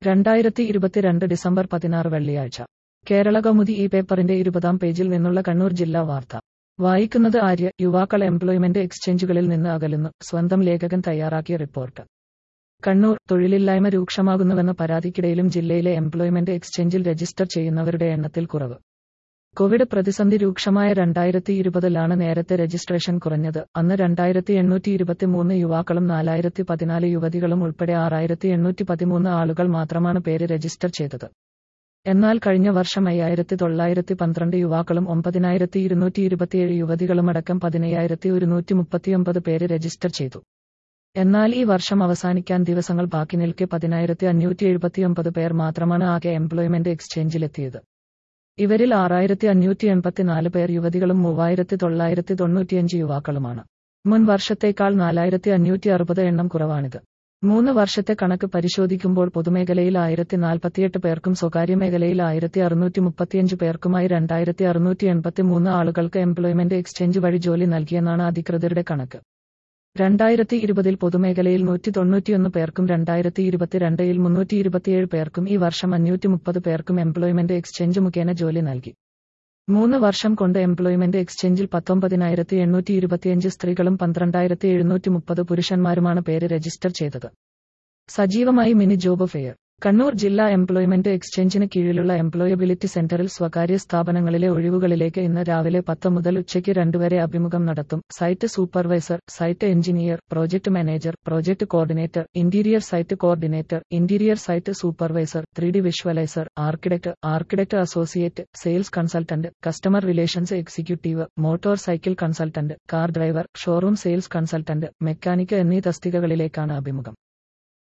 രണ്ടായിരത്തി ഇരുപത്തിരണ്ട് ഡിസംബർ പതിനാറ് വെള്ളിയാഴ്ച കേരള കൗമുദി ഈ പേപ്പറിന്റെ ഇരുപതാം പേജിൽ നിന്നുള്ള കണ്ണൂർ ജില്ലാ വാർത്ത വായിക്കുന്നത് ആര്യ യുവാക്കൾ എംപ്ലോയ്മെന്റ് എക്സ്ചേഞ്ചുകളിൽ നിന്ന് അകലുന്നു സ്വന്തം ലേഖകൻ തയ്യാറാക്കിയ റിപ്പോർട്ട് കണ്ണൂർ തൊഴിലില്ലായ്മ രൂക്ഷമാകുന്നുവെന്ന പരാതിക്കിടയിലും ജില്ലയിലെ എംപ്ലോയ്മെന്റ് എക്സ്ചേഞ്ചിൽ രജിസ്റ്റർ ചെയ്യുന്നവരുടെ എണ്ണത്തിൽ കുറവ് കോവിഡ് പ്രതിസന്ധി രൂക്ഷമായ രണ്ടായിരത്തി ഇരുപതിലാണ് നേരത്തെ രജിസ്ട്രേഷൻ കുറഞ്ഞത് അന്ന് രണ്ടായിരത്തി എണ്ണൂറ്റി ഇരുപത്തിമൂന്ന് യുവാക്കളും നാലായിരത്തി പതിനാല് യുവതികളും ഉൾപ്പെടെ ആറായിരത്തി എണ്ണൂറ്റി പതിമൂന്ന് ആളുകൾ മാത്രമാണ് പേര് രജിസ്റ്റർ ചെയ്തത് എന്നാൽ കഴിഞ്ഞ വർഷം അയ്യായിരത്തി തൊള്ളായിരത്തി പന്ത്രണ്ട് യുവാക്കളും ഒമ്പതിനായിരത്തി ഇരുന്നൂറ്റി ഇരുപത്തിയേഴ് യുവതികളുമടക്കം പതിനയ്യായിരത്തി ഒരുന്നൂറ്റി മുപ്പത്തിയൊമ്പത് പേര് രജിസ്റ്റർ ചെയ്തു എന്നാൽ ഈ വർഷം അവസാനിക്കാൻ ദിവസങ്ങൾ ബാക്കി നിൽക്കെ പതിനായിരത്തി അഞ്ഞൂറ്റി എഴുപത്തിയൊമ്പത് പേർ മാത്രമാണ് ആകെ എംപ്ലോയ്മെന്റ് എക്സ്ചേഞ്ചിലെത്തിയത് ഇവരിൽ ആറായിരത്തി അഞ്ഞൂറ്റി എൺപത്തിനാല് പേർ യുവതികളും മൂവായിരത്തി തൊള്ളായിരത്തി തൊണ്ണൂറ്റിയഞ്ച് യുവാക്കളുമാണ് മുൻ വർഷത്തേക്കാൾ നാലായിരത്തി അഞ്ഞൂറ്റി അറുപത് എണ്ണം കുറവാണിത് മൂന്ന് വർഷത്തെ കണക്ക് പരിശോധിക്കുമ്പോൾ പൊതുമേഖലയിൽ ആയിരത്തി നാൽപ്പത്തിയെട്ട് പേർക്കും സ്വകാര്യ മേഖലയിൽ ആയിരത്തി അറുന്നൂറ്റി മുപ്പത്തിയഞ്ച് പേർക്കുമായി രണ്ടായിരത്തി അറുന്നൂറ്റി എൺപത്തി മൂന്ന് ആളുകൾക്ക് എംപ്ലോയ്മെന്റ് എക്സ്ചേഞ്ച് വഴി ജോലി നൽകിയെന്നാണ് അധികൃതരുടെ കണക്ക് രണ്ടായിരത്തി ഇരുപതിൽ പൊതുമേഖലയിൽ നൂറ്റി തൊണ്ണൂറ്റിയൊന്ന് പേർക്കും രണ്ടായിരത്തി ഇരുപത്തിരണ്ടിൽ മുന്നൂറ്റി ഇരുപത്തിയേഴ് പേർക്കും ഈ വർഷം അഞ്ഞൂറ്റി മുപ്പത് പേർക്കും എംപ്ലോയ്മെന്റ് എക്സ്ചേഞ്ച് മുഖേന ജോലി നൽകി മൂന്ന് വർഷം കൊണ്ട് എംപ്ലോയ്മെന്റ് എക്സ്ചേഞ്ചിൽ പത്തൊമ്പതിനായിരത്തി എണ്ണൂറ്റി ഇരുപത്തിയഞ്ച് സ്ത്രീകളും പന്ത്രണ്ടായിരത്തി എഴുന്നൂറ്റി മുപ്പത് പുരുഷന്മാരുമാണ് പേര് രജിസ്റ്റർ ചെയ്തത് സജീവമായി മിനി ജോബ് ഫെയർ കണ്ണൂർ ജില്ലാ എംപ്ലോയ്മെന്റ് എക്സ്ചേഞ്ചിന് കീഴിലുള്ള എംപ്ലോയബിലിറ്റി സെന്ററിൽ സ്വകാര്യ സ്ഥാപനങ്ങളിലെ ഒഴിവുകളിലേക്ക് ഇന്ന് രാവിലെ പത്ത് മുതൽ ഉച്ചയ്ക്ക് രണ്ട് വരെ അഭിമുഖം നടത്തും site supervisor site engineer project manager project coordinator interior site coordinator interior site supervisor three D visualiser architect architect associate sales consultant customer relations executive motor cycle consultant car driver showroom sales consultant mechanic എന്നീ തസ്തികകളിലേക്കാണ് അഭിമുഖം